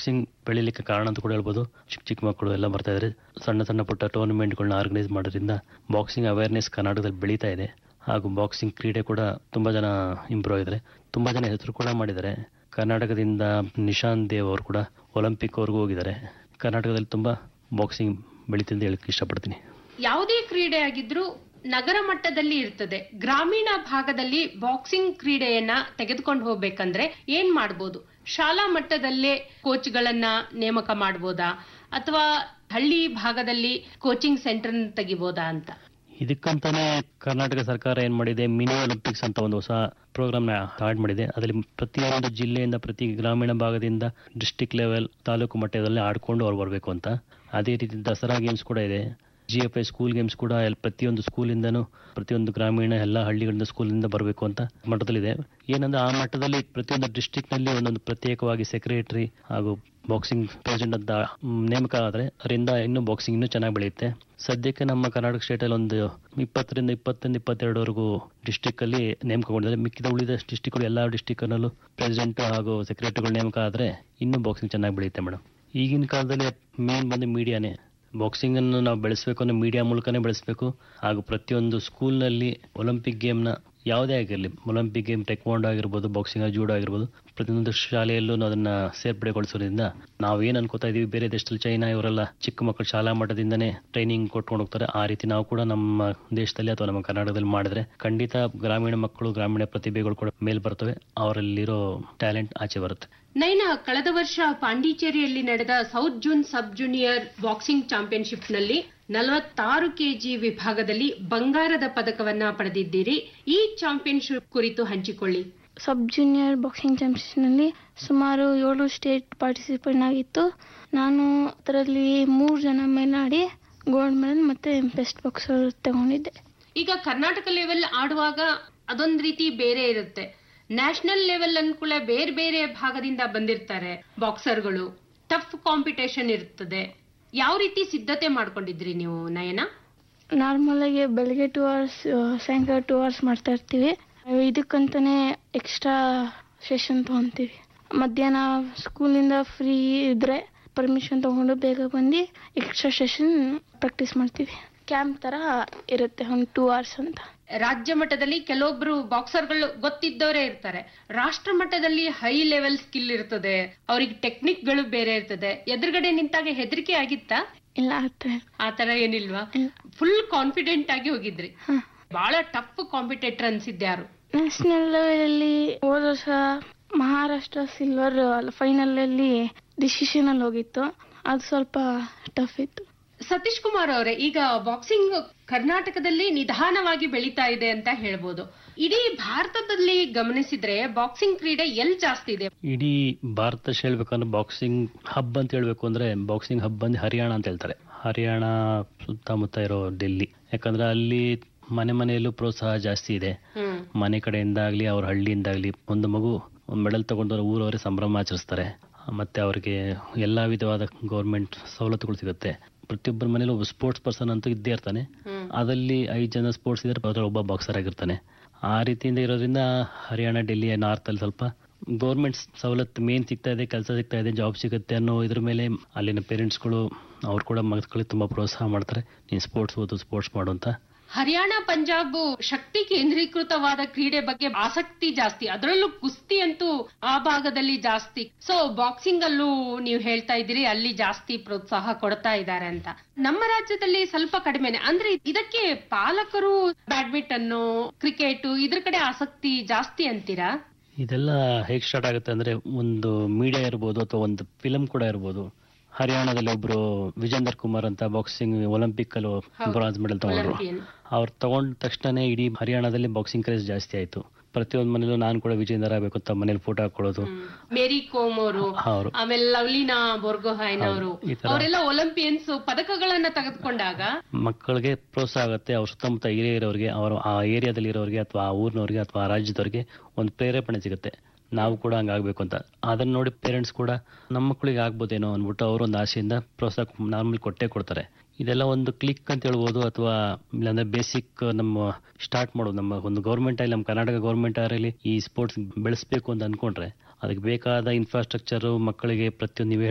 Boxing ಬೆಳಿಲಿಕ್ಕೆ ಕಾರಣ ಅಂತ ಕೂಡ ಹೇಳ್ಬೋದು ಚಿಕ್ಕ ಚಿಕ್ಕ ಮಕ್ಕಳು ಎಲ್ಲ ಬರ್ತಾ ಇದ್ದಾರೆ ಸಣ್ಣ ಸಣ್ಣ ಪುಟ್ಟ ಟೂರ್ನಮೆಂಟ್ಗಳನ್ನ ಆರ್ಗನೈಸ್ ಮಾಡೋದ್ರಿಂದ ಬಾಕ್ಸಿಂಗ್ ಅವೇರ್ನೆಸ್ ಕರ್ನಾಟಕದಲ್ಲಿ ಬೆಳೀತಾ ಇದೆ ಹಾಗೂ ಬಾಕ್ಸಿಂಗ್ ಕ್ರೀಡೆ ಕೂಡ ತುಂಬಾ ಜನ ಇಂಪ್ರೂವ್ ಆಗಿದ್ದಾರೆ ತುಂಬಾ ಜನ ಹೆಸರು ಕೂಡ ಮಾಡಿದ್ದಾರೆ ಕರ್ನಾಟಕದಿಂದ ನಿಶಾಂತ್ ದೇವ್ ಅವರು ಕೂಡ ಒಲಿಂಪಿಕ್ ಅವ್ರಿಗೂ ಹೋಗಿದ್ದಾರೆ ಕರ್ನಾಟಕದಲ್ಲಿ ತುಂಬಾ ಬಾಕ್ಸಿಂಗ್ ಬೆಳೀತಿದೆ ಅಂತ ಹೇಳಕ್ಕೆ ಇಷ್ಟಪಡ್ತೀನಿ ಯಾವುದೇ ಕ್ರೀಡೆ ಆಗಿದ್ರೂ ನಗರ ಮಟ್ಟದಲ್ಲಿ ಇರ್ತದೆ ಗ್ರಾಮೀಣ ಭಾಗದಲ್ಲಿ ಬಾಕ್ಸಿಂಗ್ ಕ್ರೀಡೆಯನ್ನ ತೆಗೆದುಕೊಂಡು ಹೋಗ್ಬೇಕಂದ್ರೆ ಏನ್ ಮಾಡ್ಬೋದು ಶಾಲಾ ಮಟ್ಟದಲ್ಲೇ ಕೋಚ್ಗಳನ್ನ ನೇಮಕ ಮಾಡ್ಬೋದಾ ಅಥವಾ ಹಳ್ಳಿ ಭಾಗದಲ್ಲಿ ಕೋಚಿಂಗ್ ಸೆಂಟರ್ ತೆಗಿಬೋದಾ ಅಂತ ಇದಕ್ಕಂತಾನೆ ಕರ್ನಾಟಕ ಸರ್ಕಾರ ಏನ್ ಮಾಡಿದೆ ಮಿನಿ ಒಲಿಂಪಿಕ್ಸ್ ಅಂತ ಒಂದು ಹೊಸ ಪ್ರೋಗ್ರಾಮ್ ನ ಸ್ಟಾರ್ಟ್ ಮಾಡಿದೆ ಅದರಲ್ಲಿ ಪ್ರತಿಯೊಂದು ಜಿಲ್ಲೆಯಿಂದ ಪ್ರತಿ ಗ್ರಾಮೀಣ ಭಾಗದಿಂದ ಡಿಸ್ಟಿಕ್ ಲೆವೆಲ್ ತಾಲೂಕು ಮಟ್ಟದಲ್ಲಿ ಆಡ್ಕೊಂಡು ಅವ್ರು ಬರಬೇಕು ಅಂತ ಅದೇ ರೀತಿ ದಸರಾ ಗೇಮ್ಸ್ ಕೂಡ ಇದೆ G F I school games ಕೂಡ ಎಲ್- ಪ್ರತಿಯೊಂದು ಸ್ಕೂಲಿಂದನೂ ಪ್ರತಿಯೊಂದು ಗ್ರಾಮೀಣ ಎಲ್ಲ ಹಳ್ಳಿಗಳಿಂದ ಸ್ಕೂಲಿಂದ ಬರಬೇಕು ಅಂತ ಮಟ್ಟದಲ್ಲಿದೆ ಏನಂದ್ರೆ ಆ ಮಟ್ಟದಲ್ಲಿ ಪ್ರತಿಯೊಂದು ಡಿಸ್ಟಿಕ್ ನಲ್ಲಿ ಒಂದೊಂದು ಪ್ರತ್ಯೇಕವಾಗಿ ಸೆಕ್ರೆಟರಿ ಹಾಗೂ ಬಾಕ್ಸಿಂಗ್ ಪ್ರೆಸಿಡೆಂಟ್ ಅಂತ ಮ್, ನೇಮಕ ಆದ್ರೆ ಅದರಿಂದ ಇನ್ನೂ ಬಾಕ್ಸಿಂಗ್ ಇನ್ನೂ ಚೆನ್ನಾಗಿ ಬೆಳೆಯುತ್ತೆ ಸದ್ಯಕ್ಕೆ ನಮ್ಮ ಕರ್ನಾಟಕ ಸ್ಟೇಟ್ ಅಲ್ಲಿ ಒಂದು ಇಪ್ಪತ್ತರಿಂದ ಇಪ್ಪತ್ತೊಂದು ಇಪ್ಪತ್ತೆರಡವರೆಗೂ ಡಿಸ್ಟಿಕ್ ಅಲ್ಲಿ ನೇಮಕಗೊಂಡಿದ್ದಾರೆ ಮಿಕ್ಕಿದ ಉಳಿದ ಡಿಸ್ಟಿಕ್ ಎಲ್ಲ ಡಿಸ್ಟಿಕ್ ನಲ್ಲೂ ಪ್ರೆಸಿಡೆಂಟ್ ಹಾಗೂ ಸೆಕ್ರೆಟರಿಗಳು ನೇಮಕ ಆದ್ರೆ ಇನ್ನೂ ಬಾಕ್ಸಿಂಗ್ ಚೆನ್ನಾಗಿ ಬೆಳೆಯುತ್ತೆ ಮೇಡಮ್ ಈಗಿನ ಕಾಲದಲ್ಲಿ ಮೇನ್ ಬಂದು ಮೀಡಿಯಾನೇ ಬಾಕ್ಸಿಂಗ್ ಅನ್ನು ನಾವು ಬೆಳೆಸಬೇಕು ಅಂದ್ರೆ ಮೀಡಿಯಾ ಮೂಲಕನೇ ಬೆಳೆಸಬೇಕು ಹಾಗೂ ಪ್ರತಿಯೊಂದು ಸ್ಕೂಲ್ನಲ್ಲಿ ಒಲಿಂಪಿಕ್ ಗೇಮ್ನ ಯಾವುದೇ ಆಗಿರಲಿ ಒಲಿಂಪಿಕ್ ಗೇಮ್ ಟೆಕ್ವಾಂಡೋ ಆಗಿರ್ಬೋದು ಬಾಕ್ಸಿಂಗ್ ಜೂಡೋ ಆಗಿರ್ಬೋದು ಪ್ರತಿಯೊಂದು ಶಾಲೆಯಲ್ಲೂ ಅದನ್ನ ಸೇರ್ಪಡೆಗೊಳಿಸೋದ್ರಿಂದ ನಾವು ಏನ್ ಅನ್ಕೋತಾ ಇದೀವಿ ಬೇರೆ ದೇಶದಲ್ಲಿ ಚೈನಾ ಇವರೆಲ್ಲ ಚಿಕ್ಕ ಮಕ್ಕಳು ಶಾಲಾ ಮಟ್ಟದಿಂದನೇ ಟ್ರೈನಿಂಗ್ ಕೊಟ್ಕೊಂಡು ಹೋಗ್ತಾರೆ ಆ ರೀತಿ ನಾವು ಕೂಡ ನಮ್ಮ ದೇಶದಲ್ಲಿ ಅಥವಾ ನಮ್ಮ ಕರ್ನಾಟಕದಲ್ಲಿ ಮಾಡಿದ್ರೆ ಖಂಡಿತ ಗ್ರಾಮೀಣ ಮಕ್ಕಳು ಗ್ರಾಮೀಣ ಪ್ರತಿಭೆಗಳು ಕೂಡ ಮೇಲ್ ಬರ್ತವೆ ಅವರಲ್ಲಿರೋ ಟ್ಯಾಲೆಂಟ್ ಆಚೆ ಬರುತ್ತೆ ನೈನಾ ಕಳೆದ ವರ್ಷ ಪಾಂಡಿಚೇರಿಯಲ್ಲಿ ನಡೆದ south zone sub junior boxing championship ನಲ್ಲಿ ನಲವತ್ತಾರು ಕೆಜಿ ವಿಭಾಗದಲ್ಲಿ ಬಂಗಾರದ ಪದಕವನ್ನ ಪಡೆದಿದ್ದೀರಿ ಈ ಚಾಂಪಿಯನ್ಶಿಪ್ ಕುರಿತು ಹಂಚಿಕೊಳ್ಳಿ ಸಬ್ ಜೂನಿಯರ್ ಬಾಕ್ಸಿಂಗ್ ಚಾಂಪಿಯನ್ಶಿಪ್ನಲ್ಲಿ ಸುಮಾರು ಏಳು ಸ್ಟೇಟ್ ಪಾರ್ಟಿಸಿಪೇಟ್ ಆಗಿತ್ತು ನಾನು ಅದರಲ್ಲಿ ಮೂರು ಜನ ಮೇಲಾಡಿ ಗೋಲ್ಡ್ ಮೆಡಲ್ ಮತ್ತೆ ಬೆಸ್ಟ್ ಬಾಕ್ಸರ್ ತಗೊಂಡಿದ್ದೆ ಈಗ ಕರ್ನಾಟಕ ಲೆವೆಲ್ ಆಡುವಾಗ ಅದೊಂದ್ ರೀತಿ ಬೇರೆ ಇರುತ್ತೆ ನ್ಯಾಷನಲ್ ಲೆವೆಲ್ ಅನ್ಕೂಳೆ ಬೇರೆ ಬೇರೆ ಭಾಗದಿಂದ ಬಂದಿರ್ತಾರೆ ಬಾಕ್ಸರ್ಗಳು ಟಫ್ ಕಾಂಪಿಟೇಷನ್ ಇರ್ತದೆ ಯಾವ ರೀತಿ ಸಿದ್ಧತೆ ಮಾಡ್ಕೊಂಡಿದ್ರಿ ನೀವು ನಯನ ನಾರ್ಮಲ್ ಆಗಿ ಬೆಳಗ್ಗೆ ಟೂ ಅವರ್ಸ್ ಸಾಯಂಕಾಲ ಟೂ ಅವರ್ಸ್ ಮಾಡ್ತಾ ಇರ್ತೀವಿ ಇದಕ್ಕಂತಾನೆ ಎಕ್ಸ್ಟ್ರಾ ಸೆಷನ್ ತಗೊಂತೀವಿ ಮಧ್ಯಾಹ್ನ ಸ್ಕೂಲಿಂದ ಫ್ರೀ ಇದ್ರೆ ಪರ್ಮಿಷನ್ ತಗೊಂಡು ಬೇಗ ಬಂದು ಎಕ್ಸ್ಟ್ರಾ ಸೆಷನ್ ಪ್ರಾಕ್ಟೀಸ್ ಮಾಡ್ತೀವಿ ಕ್ಯಾಂಪ್ ತರ ಇರುತ್ತೆ ಒಂದು ಟೂ ಅವರ್ಸ್ ಅಂತ ರಾಜ್ಯ ಮಟ್ಟದಲ್ಲಿ ಕೆಲವೊಬ್ರು ಬಾಕ್ಸರ್ಗಳು ಗೊತ್ತಿದ್ದವರೇ ಇರ್ತಾರೆ ರಾಷ್ಟ್ರ ಮಟ್ಟದಲ್ಲಿ ಹೈ ಲೆವೆಲ್ ಸ್ಕಿಲ್ ಇರ್ತದೆ ಅವ್ರಿಗೆ ಟೆಕ್ನಿಕ್ ಗಳು ಬೇರೆ ಇರ್ತದೆ ಎದುರುಗಡೆ ನಿಂತಾಗ ಹೆದರಿಕೆ ಆಗಿತ್ತಾ ಇಲ್ಲ ಆ ಥರ ಆತರ ಏನಿಲ್ವಾ ಇಲ್ಲ. ಫುಲ್ ಕಾನ್ಫಿಡೆಂಟ್ ಆಗಿ ಹೋಗಿದ್ರಿ ಹ. ಬಹಳ ಟಫ್ ಕಾಂಪಿಟೇಟರ್ ಅನ್ಸಿದ್ಯಾರು ನ್ಯಾಷನಲ್ ಲೆವೆಲಲ್ಲಿ ಹೋದ ವರ್ಷ ಮಹಾರಾಷ್ಟ್ರ ಸಿಲ್ವರ್ ಫೈನಲ್ ಅಲ್ಲಿ ಡಿಸಿಷನ್ ಅಲ್ಲಿ ಹೋಗಿತ್ತು ಅದು ಸ್ವಲ್ಪ ಟಫ್ ಇತ್ತು ಸತೀಶ್ ಕುಮಾರ್ ಅವರೇ ಈಗ ಬಾಕ್ಸಿಂಗ್ ಕರ್ನಾಟಕದಲ್ಲಿ ನಿಧಾನವಾಗಿ ಬೆಳೀತಾ ಇದೆ ಅಂತ ಹೇಳ್ಬೋದು ಇಡೀ ಭಾರತದಲ್ಲಿ ಗಮನಿಸಿದ್ರೆ ಬಾಕ್ಸಿಂಗ್ ಕ್ರೀಡೆ ಎಲ್ ಜಾಸ್ತಿ ಇದೆ ಇಡೀ ಭಾರತ ದೇಶ ಹೇಳ್ಬೇಕಂದ್ರೆ ಬಾಕ್ಸಿಂಗ್ ಹಬ್ ಅಂತ ಹೇಳ್ಬೇಕು ಅಂದ್ರೆ ಬಾಕ್ಸಿಂಗ್ ಹಬ್ ಬಂದು ಹರಿಯಾಣ ಅಂತ ಹೇಳ್ತಾರೆ ಹರಿಯಾಣ ಸುತ್ತಮುತ್ತ ಇರೋ ಡೆಲ್ಲಿ ಯಾಕಂದ್ರೆ ಅಲ್ಲಿ ಮನೆ ಮನೆಯಲ್ಲೂ ಪ್ರೋತ್ಸಾಹ ಜಾಸ್ತಿ ಇದೆ ಹ್ಮ್ ಮನೆ ಕಡೆಯಿಂದ ಆಗ್ಲಿ ಅವ್ರ ಹಳ್ಳಿಯಿಂದಾಗ್ಲಿ ಒಂದು ಮಗು ಒಂದು ಮೆಡಲ್ ತಗೊಂಡು ಊರವರೇ ಸಂಭ್ರಮ ಆಚರಿಸ್ತಾರೆ ಮತ್ತೆ ಅವ್ರಿಗೆ ಎಲ್ಲಾ ವಿಧವಾದ ಗೌರ್ಮೆಂಟ್ ಸವಲತ್ತುಗಳು ಸಿಗುತ್ತೆ ಪ್ರತಿಯೊಬ್ಬರ ಮನೇಲಿ ಒಬ್ಬ ಸ್ಪೋರ್ಟ್ಸ್ ಪರ್ಸನ್ ಅಂತೂ ಇದ್ದೇ ಇರ್ತಾನೆ ಹ್ಮ್ ಅದಲ್ಲಿ ಐದು ಜನ ಸ್ಪೋರ್ಟ್ಸ್ ಇದ್ರೆ ಅದ್ರಲ್ಲಿ ಒಬ್ಬ ಬಾಕ್ಸರ್ ಆಗಿರ್ತಾನೆ ಆ ರೀತಿಯಿಂದ ಇರೋದ್ರಿಂದ ಹರಿಯಾಣ ಡೆಲ್ಲಿ ನಾರ್ತ್ ಅಲ್ಲಿ ಸ್ವಲ್ಪ ಗೌರ್ಮೆಂಟ್ ಸವಲತ್ತು ಮೇನ್ ಸಿಗ್ತಾ ಇದೆ ಕೆಲಸ ಸಿಗ್ತಾ ಇದೆ ಜಾಬ್ ಸಿಗುತ್ತೆ ಅನ್ನೋ ಇದ್ರ ಮೇಲೆ ಅಲ್ಲಿನ ಪೇರೆಂಟ್ಸ್ಗಳು ಅವ್ರು ಕೂಡ ಮಕ್ಕಳಿಗೆ ತುಂಬಾ ಪ್ರೋತ್ಸಾಹ ಮಾಡ್ತಾರೆ ನೀನು ಸ್ಪೋರ್ಟ್ಸ್ ಓದು ಸ್ಪೋರ್ಟ್ಸ್ ಮಾಡು ಅಂತ ಹರಿಯಾಣ ಪಂಜಾಬ್ ಶಕ್ತಿ ಕೇಂದ್ರೀಕೃತವಾದ ಕ್ರೀಡೆ ಬಗ್ಗೆ ಆಸಕ್ತಿ ಜಾಸ್ತಿ ಅದರಲ್ಲೂ ಕುಸ್ತಿ ಅಂತೂ ಆ ಭಾಗದಲ್ಲಿ ಜಾಸ್ತಿ ಸೊ ಬಾಕ್ಸಿಂಗ್ ಅಲ್ಲೂ ನೀವು ಹೇಳ್ತಾ ಇದ್ದೀರಿ ಅಲ್ಲಿ ಜಾಸ್ತಿ ಪ್ರೋತ್ಸಾಹ ಕೊಡ್ತಾ ಇದ್ದಾರೆ ಅಂತ ನಮ್ಮ ರಾಜ್ಯದಲ್ಲಿ ಸ್ವಲ್ಪ ಕಡಿಮೆನೆ ಅಂದ್ರೆ ಇದಕ್ಕೆ ಪಾಲಕರು ಬ್ಯಾಡ್ಮಿಂಟನ್ ಕ್ರಿಕೆಟ್ ಇದ್ರ ಕಡೆ ಆಸಕ್ತಿ ಜಾಸ್ತಿ ಅಂತೀರಾ ಇದೆಲ್ಲ ಹೇಗೆ ಸ್ಟಾರ್ಟ್ ಆಗುತ್ತೆ ಅಂದ್ರೆ ಒಂದು ಮೀಡಿಯಾ ಇರ್ಬೋದು ಅಥವಾ ಒಂದು ಫಿಲಂ ಕೂಡ ಇರ್ಬೋದು ಹರಿಯಾಣದಲ್ಲಿ ಒಬ್ರು ವಿಜೇಂದರ್ ಕುಮಾರ್ ಅಂತ ಬಾಕ್ಸಿಂಗ್ ಒಲಿಂಪಿಕ್ ಅಲ್ಲಿ ಬ್ರಾನ್ಸ್ ಮೆಡಲ್ ತಗೊಂಡ್ರು ಒಲಿಂಪಿಯನ್ ಅವ್ರು ತಗೊಂಡ ತಕ್ಷಣ ಇಡೀ ಹರಿಯಾಣದಲ್ಲಿ ಬಾಕ್ಸಿಂಗ್ ಕ್ರೇಜ್ ಜಾಸ್ತಿ ಆಯ್ತು ಪ್ರತಿಯೊಂದು ಮನೇಲೂ ನಾನು ಕೂಡ ವಿಜೇಂದರ್ ಆಗಬೇಕು ಅಂತ ಮನೇಲಿ ಫೋಟೋ ಹಾಕೊಳ್ಳೋದು ಮೇರಿ ಕೋಮ್ ಅವರು ಅವರು ಆಮೇಲೆ ಲವ್ಲಿನಾ ಬೋರ್ಗೊಹೈನ್ ಅವರು ಹೌದು, ಈ ತರ. ಅವರೆಲ್ಲ ಒಲಿಂಪಿಯನ್ಸ್ ಪದಕಗಳನ್ನ ತೆಗೆದುಕೊಂಡಾಗ ಮಕ್ಕಳಿಗೆ ಪ್ರೋತ್ಸಾಹ ಆಗುತ್ತೆ ಅವ್ರ ಸುತ್ತಮುತ್ತ ಏರಿಯಾ ಇರೋರಿಗೆ ಅವರು ಆ ಏರಿಯಾದಲ್ಲಿ ಇರೋರಿಗೆ ಅಥವಾ ಆ ಊರಿನವ್ರಿಗೆ ಅಥವಾ ಆ ರಾಜ್ಯದವ್ರಿಗೆ ಒಂದು ಪ್ರೇರೇಪಣೆ ಸಿಗುತ್ತೆ ನಾವು ಕೂಡ ಹಂಗಾಗ್ಬೇಕು ಅಂತ ಅದನ್ನ ನೋಡಿ ಪೇರೆಂಟ್ಸ್ ಕೂಡ ನಮ್ಮ ಮಕ್ಕಳಿಗೆ ಆಗ್ಬೋದೇನೋ ಅಂದ್ಬಿಟ್ಟು ಅವರು ಒಂದು ಆಸೆಯಿಂದ ಪ್ರೋತ್ಸಾಹ ನಾರ್ಮಲ್ ಕೊಟ್ಟೇ ಕೊಡ್ತಾರೆ ಇದೆಲ್ಲ ಒಂದು ಕ್ಲಿಕ್ ಅಂತ ಹೇಳ್ಬೋದು ಅಥವಾ ಇಲ್ಲಾಂದ್ರೆ ಬೇಸಿಕ್ ನಮ್ಮ ಸ್ಟಾರ್ಟ್ ಮಾಡೋದು ನಮ್ಮ ಒಂದು ಗೌರ್ಮೆಂಟ್ ಆಗಲಿ ನಮ್ಮ ಕರ್ನಾಟಕ ಗೌರ್ಮೆಂಟ್ ಆಗಲಿ ಈ ಸ್ಪೋರ್ಟ್ಸ್ ಬೆಳೆಸಬೇಕು ಅಂತ ಅನ್ಕೊಂಡ್ರೆ ಅದಕ್ಕೆ ಬೇಕಾದ ಇನ್ಫ್ರಾಸ್ಟ್ರಕ್ಚರ್ ಮಕ್ಕಳಿಗೆ ಪ್ರತಿಯೊಂದು ನೀವೇ